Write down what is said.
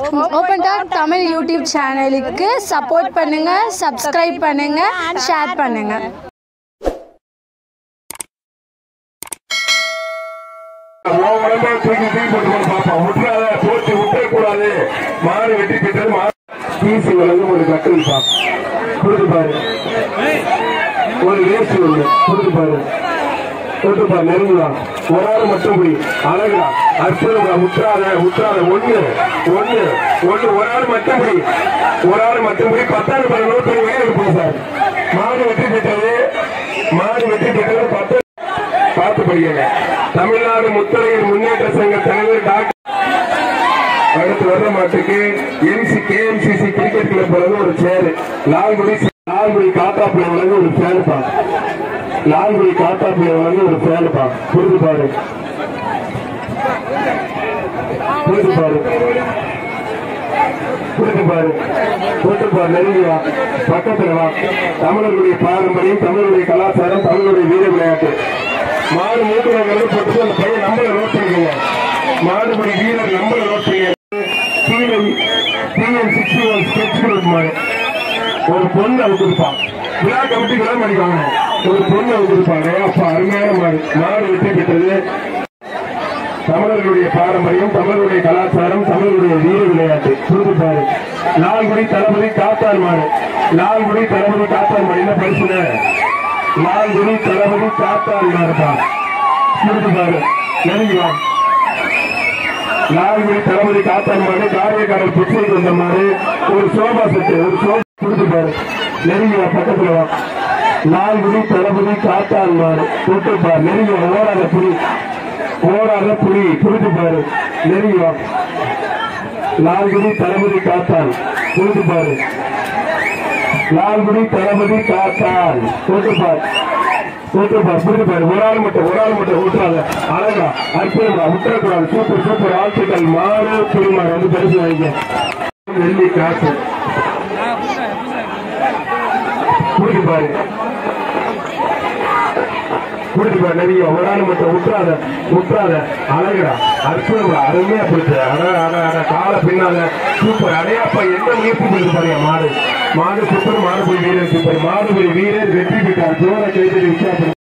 open talk Tamil YouTube சேனலுக்கு support பண்ணுங்க subscribe பண்ணுங்க ஷேர் பண்ணுங்க உன் உடம்பை தூக்கி தூக்கி போட்டு பார்ப்போம் விட்டுறாத போட்டு விட்டுறக்கூடாது மாடு வெட்டி பெற்றது மாடு பீசி வழங்கும் ஒரு கட்டில் பாப் கொடுத்து பாரு ஒரு வேஸ்ட் ஒண்ணு கொடுத்து பாரு கொடுத்து பாரு நெருங்குதான் ஒரு ஆள் மட்டும் போய் அழகா அற்புதமா விட்டுறாத விட்டுறாத ஒண்ணு ஒண்ணு ஒண்ணு ஒரு ஆள் மட்டும் போய் ஒரு ஆள் மட்டும் போய் பத்தாவது பல நோட் பண்ணி வெளியே இருப்போம் சார் மாடு வெட்டி பெற்றது மாடு வெட்டி பெற்றது பத்து பார்த்து படிக்கங்க தமிழ்நாடு முத்தரையர் முன்னேற்ற சங்க தலைவர் டாக்டர் அடுத்து வர்ற மாட்டுக்கு எம்சி கேஎம்சிசி கிரிக்கெட் கிளப் வழங்க ஒரு சேர் லால்குடி லால்குடி காத்தாப்புல வழங்க ஒரு ஃபேன் பா லால்குடி காத்தாப்புல வழங்க ஒரு ஃபேன் பா புரிஞ்சு பாரு புரிஞ்சு பாரு புரிஞ்சு பாரு புரிஞ்சு பாரு நெருங்கி வா பக்கத்துல வா தமிழர்களுடைய பாரம்பரியம் தமிழருடைய கலாச்சாரம் தமிழருடைய வீர விளையாட்டு மாடு மூக்குறவங்க போட்டு அந்த பையன் நம்பரை நோட் பண்ணிக்கோங்க மாடுபடி வீரர் நம்பரை நோட் பண்ணிக்கோங்க டிஎன் சிக்ஸ்டி ஒன் ஸ்கெட்ச் மாடு ஒரு பொண்ணு அவுத்திருப்பான் விழா கமிட்டி விழா மாடிக்காங்க ஒரு பொண்ணு அவுத்திருப்பாங்க அப்ப அருமையான மாடு மாடு வெற்றி பெற்றது தமிழர்களுடைய பாரம்பரியம் தமிழருடைய கலாச்சாரம் தமிழருடைய வீர விளையாட்டு புரிந்து பாரு லால்குடி தளபதி காத்தார் மாடு லால்குடி தளபதி காத்தார் மாடு என்ன பரிசுன லால்குடி தளபதி காத்தார் மாடுப்பா புரிந்து பாரு நெருங்கி வா லால்குடி தளபதி காத்தார் மாடு காரியக்காரர் புற்றுக்கு வந்த மாடு ஒரு சோபா செட்டு ஒரு சோபா புரிந்து பாரு நெருங்கி வா பக்கத்துல வா லால்குடி தளபதி காத்தார் மாடு தொட்டு பாரு நெருங்கி வா ஓடாத புரி ஓடாத புலி புரிந்து பாரு நெருங்கி வா லால்குடி தளபதி காத்தான் புரிந்து பாரு லால்குடி தளபதி காத்தான் போட்டு பாரு போட்டு பாரு புரிந்து பாரு ஒரு ஆள் மட்டும் ஒரு ஆள் மட்டும் விட்டுறாங்க அழகா அற்புதமா விட்டுறக்கூடாது சூப்பர் சூப்பர் ஆட்சிகள் மாறு புரிமாறு வந்து பரிசு வாங்கிக்க வெள்ளி காசு புரிந்து பாரு புரிஞ்சு பாரு நிறைய ஒரு ஆள் மட்டும் விட்டுறாத விட்டுறாத அழகுடா அற்புதமா அருமையா பிடிச்ச அட அட அட கால பின்னால சூப்பர் அடையாப்பா எந்த முயற்சி பிடிச்சு பாருங்க மாடு மாடு சூப்பர் மாடு போய் வீரர் சூப்பர் மாடு போய் வீரர் வெற்றி பெற்றார் ஜோர கைதறி உற்சாகப்படுத்த